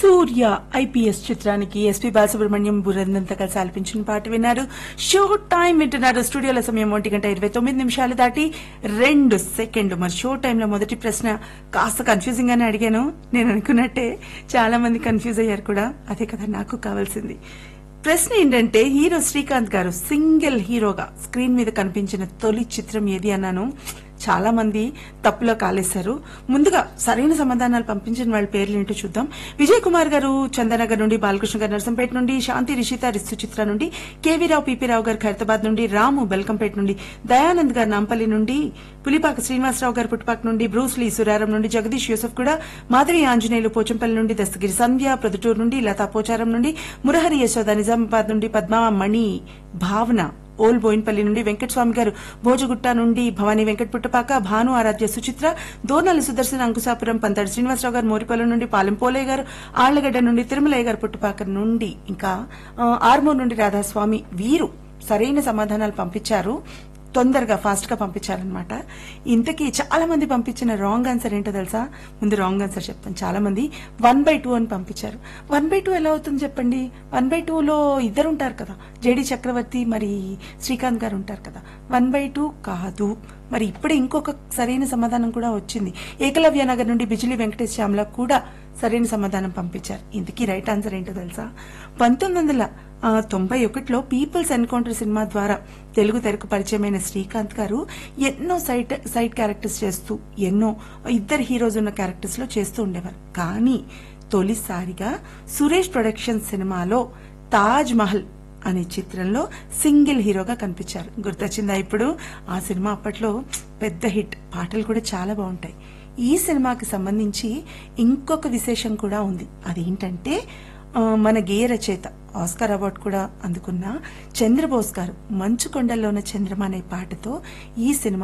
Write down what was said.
సూర్య IPS చిత్రానికి SP Balasubrahmanyam బురందంతా కలిసి ఆలపించిన పాట విన్నారు షో టైం వింటున్నారు స్టూడియోల సమయం ఒంటి గంట ఇరవై తొమ్మిది నిమిషాలు దాటి రెండు సెకండ్లు మరి షో టైంలో మొదటి ప్రశ్న కాస్త కన్ఫ్యూజింగ్ గానే అడిగాను నేను అనుకున్నట్టే చాలా మంది కన్ఫ్యూజ్ అయ్యారు కూడా అదే కదా నాకు కావాల్సింది ప్రశ్న ఏంటంటే హీరో శ్రీకాంత్ గారు సింగిల్ హీరోగా స్క్రీన్ మీద కనిపించిన తొలి చిత్రం ఏది అన్నాను చాలా మంది తప్పులో కాలేశారు ముందుగా సరైన సమాధానాలు పంపించిన వాళ్ళ పేర్లు ఏంటో చూద్దాం విజయ్ కుమార్ గారు చందనగర్ నుండి బాలకృష్ణ గారు నర్సంపేట నుండి శాంతి రిషిత రిస్తు చిత్ర నుండి కేవీ రావు పీపీ రావు గారు ఖైరతాబాద్ నుండి రాము బెల్కంపేట నుండి దయానంద్ గారు నాంపల్లి నుండి పులిపాక శ్రీనివాసరావు గారు పుట్టుపాక నుండి బ్రూస్లీ సురారం నుండి జగదీష్ యూసఫ్ కూడా మాధవి ఆంజనేయులు పోచంపల్లి నుండి దస్తగిరి సంధ్య ప్రొద్దుటూరు నుండి లతా పోచారం నుండి మురహరి యశోద నిజామాబాద్ నుండి పద్మా మణి భావన ఓల్ బోయిన్పల్లి నుండి వెంకటస్వామి గారు భోజగుట్ట నుండి భవానీ వెంకట పుట్టపాక భాను ఆరాధ్య సుచిత్ర దోర్నాలి సుదర్శన్ అంకుశాపురం పంతాడు శ్రీనివాసరావు గారు మోరిపల్లి నుండి పాలెం పోలయ్య గారు ఆళ్లగడ్డ నుండి తిరుమలయ్య గారు పుట్టపాక నుండి ఇంకా ఆ, ఆర్మూర్ నుండి రాధాస్వామి వీరు సరైన సమాధానాలు పంపించారు తొందరగా ఫాస్ట్ గా పంపించారనమాట ఇంతకీ చాలా మంది పంపించిన రాంగ్ ఆన్సర్ ఏంటో తెలుసా ముందు రాంగ్ ఆన్సర్ చెప్తాను చాలా మంది వన్ బై టూ అని పంపించారు వన్ బై టూ ఎలా అవుతుంది చెప్పండి వన్ బై టూలో ఇద్దరు ఉంటారు కదా జేడి చక్రవర్తి మరి శ్రీకాంత్ గారు ఉంటారు కదా వన్ బై టూ కాదు మరి ఇప్పుడే ఇంకొక సరైన సమాధానం కూడా వచ్చింది ఏకలవ్య నగర్ నుండి బిజిలీ వెంకటేష్ శ్యామల కూడా సరైన సమాధానం పంపించారు ఇంతకీ రైట్ ఆన్సర్ ఏంటో తెలుసా పంతొమ్మిది వందల ఆ, తొంభై ఒకటిలో పీపుల్స్ ఎన్కౌంటర్ సినిమా ద్వారా తెలుగు తెరకు పరిచయమైన శ్రీకాంత్ గారు ఎన్నో సైట్ సైడ్ క్యారెక్టర్స్ చేస్తూ ఎన్నో ఇద్దరు హీరోస్ ఉన్న క్యారెక్టర్స్ లో చేస్తూ ఉండేవారు కానీ తొలిసారిగా సురేష్ ప్రొడక్షన్ సినిమాలో తాజ్ మహల్ అనే చిత్రంలో సింగిల్ హీరోగా కనిపించారు గుర్తొచ్చిందా ఇప్పుడు ఆ సినిమా అప్పట్లో పెద్ద హిట్ పాటలు కూడా చాలా బాగుంటాయి ఈ సినిమాకి సంబంధించి ఇంకొక విశేషం కూడా ఉంది అదేంటంటే ఆ, మన గేయ రచయిత ఆస్కార్ అవార్డు కూడా అందుకున్న చంద్రబోస్ గారు మంచు కొండల్లోన చంద్రమ అనే పాటతో ఈ సినిమా